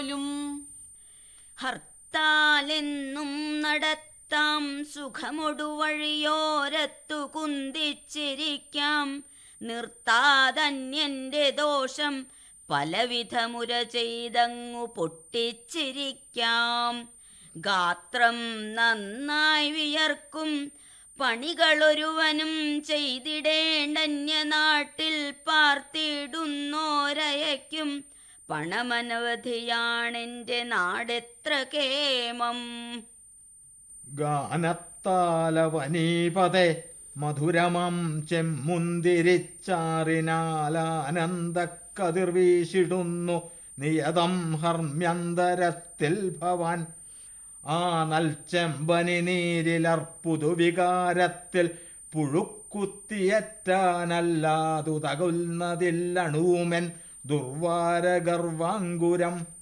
പോലും ഹർത്താലെന്നും നടത്താം സുഖമൊടു വഴിയോരത്തു കുന്തിച്ചിരിക്കാം നിർത്താതന്യന്റെ ദോഷം പലവിധമുര ചെയ്തങ്ങു പൊട്ടിച്ചിരിക്കാം ഗാത്രം നന്നായി വിയർക്കും പണികളൊരുവനും ചെയ്തിടേണ്ടന്യ നാട്ടിൽ പാർത്തിടുന്നോരയയ്ക്കും പണമനവധിയാണെന്റെ നാടെത്ര കേമം ഗാനത്താലവനീപതേ മധുരമം ചെമ്മുന്തിരിച്ചാറിനാലാനന്ദക്കതിർ വീശിടുന്നു നിയതം ഹർമ്യന്തരത്തിൽ ഭവാൻ ആ നൽച്ചെമ്പനി നീരിലർപ്പുതു വികാരത്തിൽ പുഴുക്കുത്തിയറ്റാനല്ലാതു തകുന്നതില്ലണൂമൻ ദുർവാരഗർവാങ്കുരം